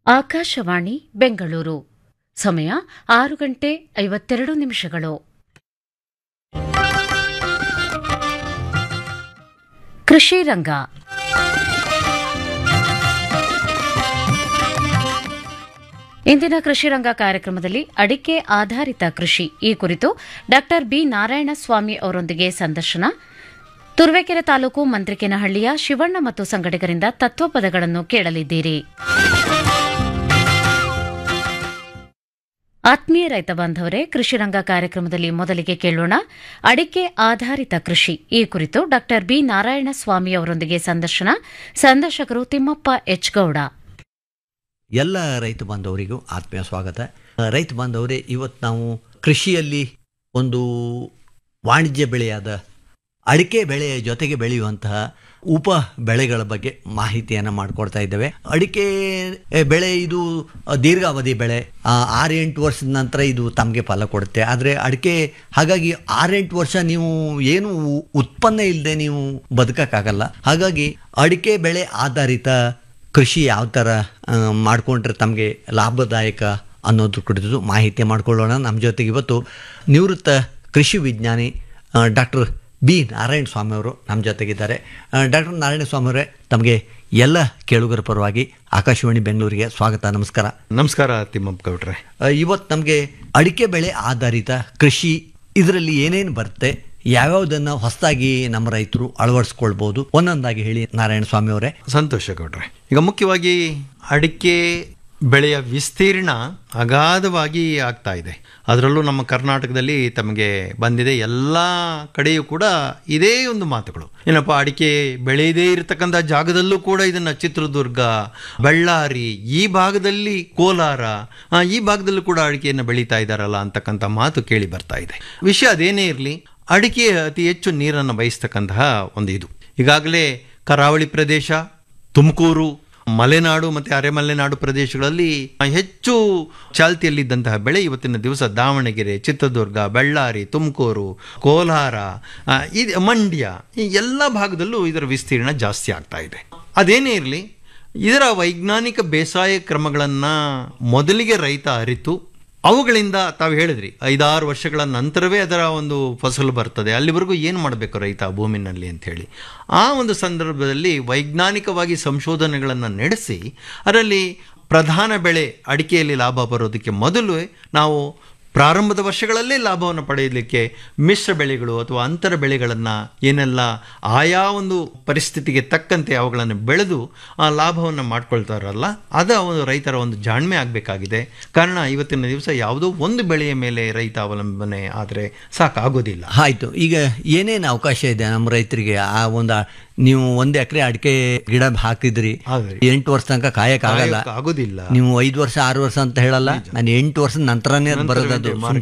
ಆಕಾಶವಾಣಿ ಬೆಂಗಳೂರು ಸಮಯ ಆರು ಗಂಟೆ ಐವತ್ತೆರಡು ನಿಮಿಷಗಳು ಕೃಷಿ ರಂಗ ಇಂದಿನ ಕೃಷಿ ರಂಗ ಕಾರ್ಯಕ್ರಮದಲ್ಲಿ ಅಡಿಕೆ ಆಧಾರಿತ ಕೃಷಿ ಈ ಕುರಿತು ಡಾಕ್ಟರ್ ಬಿ ನಾರಾಯಣಸ್ವಾಮಿ ಅವರೊಂದಿಗೆ ಸಂದರ್ಶನ ತುರುವೇಕೆರೆ ತಾಲೂಕು ಮಂತ್ರಿಕೆನಹಳ್ಳಿಯ ಶಿವಣ್ಣ ಮತ್ತು ಸಂಗಡಿಗರಿಂದ ತತ್ವಪದಗಳನ್ನು ಕೇಳಲಿದ್ದೀರಿ ಆತ್ಮೀಯ ರೈತ ಬಾಂಧವರೇ ಕೃಷಿ ರಂಗ ಕಾರ್ಯಕ್ರಮದಲ್ಲಿ ಮೊದಲಿಗೆ ಕೇಳೋಣ ಅಡಿಕೆ ಆಧಾರಿತ ಕೃಷಿ ಈ ಕುರಿತು ಡಾಕ್ಟರ್ ಬಿ ನಾರಾಯಣಸ್ವಾಮಿ ಅವರೊಂದಿಗೆ ಸಂದರ್ಶನ ಸಂದರ್ಶಕರು ತಿಮ್ಮಪ್ಪ ಎಚ್ ಗೌಡ ಎಲ್ಲ ರೈತ ಬಾಂಧವರಿಗೂ ಆತ್ಮೀಯ ಸ್ವಾಗತ ರೈತ ಬಾಂಧವರೇ ಇವತ್ತು ನಾವು ಕೃಷಿಯಲ್ಲಿ ಒಂದು ವಾಣಿಜ್ಯ ಬೆಳೆಯಾದ ಅಡಿಕೆ ಬೆಳೆಯ ಜೊತೆಗೆ ಬೆಳೆಯುವಂತಹ ಉಪ ಬೆಳೆಗಳ ಬಗ್ಗೆ ಮಾಹಿತಿಯನ್ನು ಮಾಡಿಕೊಡ್ತಾ ಇದ್ದೇವೆ ಅಡಿಕೆ ಬೆಳೆ ಇದು ದೀರ್ಘಾವಧಿ ಬೆಳೆ ಆ, ಆರು ಎಂಟು ವರ್ಷದ ನಂತರ ಇದು ತಮಗೆ ಫಲ ಕೊಡುತ್ತೆ ಆದರೆ ಅಡಿಕೆ ಹಾಗಾಗಿ ಆರೆಂಟು ವರ್ಷ ನೀವು ಏನು ಉತ್ಪನ್ನ ಇಲ್ಲದೆ ನೀವು ಬದುಕಕ್ಕಾಗಲ್ಲ ಹಾಗಾಗಿ ಅಡಿಕೆ ಬೆಳೆ ಆಧಾರಿತ ಕೃಷಿ ಯಾವ ಥರ ಮಾಡಿಕೊಂಡ್ರೆ ತಮಗೆ ಲಾಭದಾಯಕ ಅನ್ನೋದ್ರ ಕುರಿತು ಮಾಹಿತಿ ಮಾಡ್ಕೊಳ್ಳೋಣ ನಮ್ಮ ಜೊತೆಗೆ ಇವತ್ತು ನಿವೃತ್ತ ಕೃಷಿ ವಿಜ್ಞಾನಿ ಡಾಕ್ಟರ್ ಬಿ ನಾರಾಯಣ ಸ್ವಾಮಿ ಅವರು ನಮ್ಮ ಜೊತೆಗಿದ್ದಾರೆ ಡಾಕ್ಟರ್ ನಾರಾಯಣ ಸ್ವಾಮಿ ಅವರೇ ತಮಗೆ ಎಲ್ಲ ಕೇಳುಗರ ಪರವಾಗಿ ಆಕಾಶವಾಣಿ ಬೆಂಗಳೂರಿಗೆ ಸ್ವಾಗತ ನಮಸ್ಕಾರ ನಮಸ್ಕಾರ ತಿಮ್ಮಪ್ಪ ಗೌಡ್ರೆ ಇವತ್ತು ನಮಗೆ ಅಡಿಕೆ ಬೆಳೆ ಆಧಾರಿತ ಕೃಷಿ ಇದರಲ್ಲಿ ಏನೇನು ಬರುತ್ತೆ ಯಾವ್ಯಾವುದನ್ನು ಹೊಸದಾಗಿ ನಮ್ಮ ರೈತರು ಅಳವಡಿಸ್ಕೊಳ್ಬೋದು ಒಂದೊಂದಾಗಿ ಹೇಳಿ ನಾರಾಯಣ ಸ್ವಾಮಿ ಅವರೇ ಸಂತೋಷ ಗೌಡ್ರೆ ಈಗ ಮುಖ್ಯವಾಗಿ ಅಡಿಕೆ ಬೆಳೆಯ ವಿಸ್ತೀರ್ಣ ಅಗಾಧವಾಗಿ ಆಗ್ತಾ ಇದೆ ಅದರಲ್ಲೂ ನಮ್ಮ ಕರ್ನಾಟಕದಲ್ಲಿ ತಮಗೆ ಬಂದಿದೆ ಎಲ್ಲ ಕಡೆಯೂ ಕೂಡ ಇದೇ ಒಂದು ಮಾತುಗಳು ಏನಪ್ಪ ಅಡಿಕೆ ಬೆಳೆಯದೇ ಇರತಕ್ಕಂಥ ಜಾಗದಲ್ಲೂ ಕೂಡ ಇದನ್ನು ಚಿತ್ರದುರ್ಗ ಬಳ್ಳಾರಿ ಈ ಭಾಗದಲ್ಲಿ ಕೋಲಾರ ಆ, ಈ ಭಾಗದಲ್ಲೂ ಕೂಡ ಅಡಿಕೆಯನ್ನು ಬೆಳೀತಾ ಇದ್ದಾರಲ್ಲ ಅಂತಕ್ಕಂಥ ಮಾತು ಕೇಳಿ ಬರ್ತಾ ಇದೆ ವಿಷಯ ಅದೇನೇ ಇರಲಿ ಅಡಿಕೆ ಅತಿ ಹೆಚ್ಚು ನೀರನ್ನು ಬಯಸ್ತಕ್ಕಂತಹ ಒಂದು ಇದು ಈಗಾಗಲೇ ಕರಾವಳಿ ಪ್ರದೇಶ ತುಮಕೂರು ಮಲೆನಾಡು ಮತ್ತು ಅರೆಮಲೆನಾಡು ಪ್ರದೇಶಗಳಲ್ಲಿ ಹೆಚ್ಚು ಚಾಲ್ತಿಯಲ್ಲಿದ್ದಂತಹ ಬೆಳೆ ಇವತ್ತಿನ ದಿವಸ ದಾವಣಗೆರೆ ಚಿತ್ರದುರ್ಗ ಬಳ್ಳಾರಿ ತುಮಕೂರು ಕೋಲಾರ ಆ, ಇದು ಮಂಡ್ಯ ಈ ಎಲ್ಲ ಭಾಗದಲ್ಲೂ ಇದರ ವಿಸ್ತೀರ್ಣ ಜಾಸ್ತಿ ಆಗ್ತಾ ಇದೆ ಅದೇನೇ ಇರಲಿ ಇದರ ವೈಜ್ಞಾನಿಕ ಬೇಸಾಯ ಕ್ರಮಗಳನ್ನು ಮೊದಲಿಗೆ ರೈತ ಅರಿತು ಅವುಗಳಿಂದ ತಾವು ಹೇಳಿದ್ರಿ ಐದಾರು ವರ್ಷಗಳ ನಂತರವೇ ಅದರ ಒಂದು ಫಸಲು ಬರ್ತದೆ ಅಲ್ಲಿವರೆಗೂ ಏನು ಮಾಡಬೇಕು ರೈತ ಆ ಭೂಮಿನಲ್ಲಿ ಅಂತ ಹೇಳಿ ಆ ಒಂದು ಸಂದರ್ಭದಲ್ಲಿ ವೈಜ್ಞಾನಿಕವಾಗಿ ಸಂಶೋಧನೆಗಳನ್ನು ನಡೆಸಿ ಅದರಲ್ಲಿ ಪ್ರಧಾನ ಬೆಳೆ ಅಡಿಕೆಯಲ್ಲಿ ಲಾಭ ಬರೋದಕ್ಕೆ ಮೊದಲು ನಾವು ಪ್ರಾರಂಭದ ವರ್ಷಗಳಲ್ಲೇ ಲಾಭವನ್ನು ಪಡೆಯಲಿಕ್ಕೆ ಮಿಶ್ರ ಬೆಳೆಗಳು ಅಥವಾ ಅಂತರ ಬೆಳೆಗಳನ್ನು ಏನೆಲ್ಲ ಆಯಾ ಒಂದು ಪರಿಸ್ಥಿತಿಗೆ ತಕ್ಕಂತೆ ಅವುಗಳನ್ನು ಬೆಳೆದು ಆ ಲಾಭವನ್ನು ಮಾಡ್ಕೊಳ್ತಾರಲ್ಲ ಅದ ಒಂದು ರೈತರ ಒಂದು ಜಾಣ್ಮೆ ಆಗಬೇಕಾಗಿದೆ ಕಾರಣ ಇವತ್ತಿನ ದಿವಸ ಯಾವುದೋ ಒಂದು ಬೆಳೆಯ ಮೇಲೆ ರೈತ ಅವಲಂಬನೆ ಆದರೆ ಸಾಕಾಗೋದಿಲ್ಲ ಆಯ್ತು ಈಗ ಏನೇನು ಅವಕಾಶ ಇದೆ ನಮ್ಮ ರೈತರಿಗೆ ಆ ಒಂದು ನೀವು ಒಂದು ಎಕರೆ ಅಡಿಕೆ ಗಿಡ ಹಾಕಿದ್ರಿ ಹೌದ್ರಿ. ಎಂಟು ವರ್ಷ ತನಕ ಕಾಯಕ್ ಆಗಲ್ಲ ಆಗೋದಿಲ್ಲ ನೀವು ಐದು ವರ್ಷ ಆರು ವರ್ಷ ಅಂತ ಹೇಳಲ್ಲ ನಾನು ಎಂಟು ವರ್ಷದ ನಂತರನೇ ಅದು ಬರೋದು ಅದು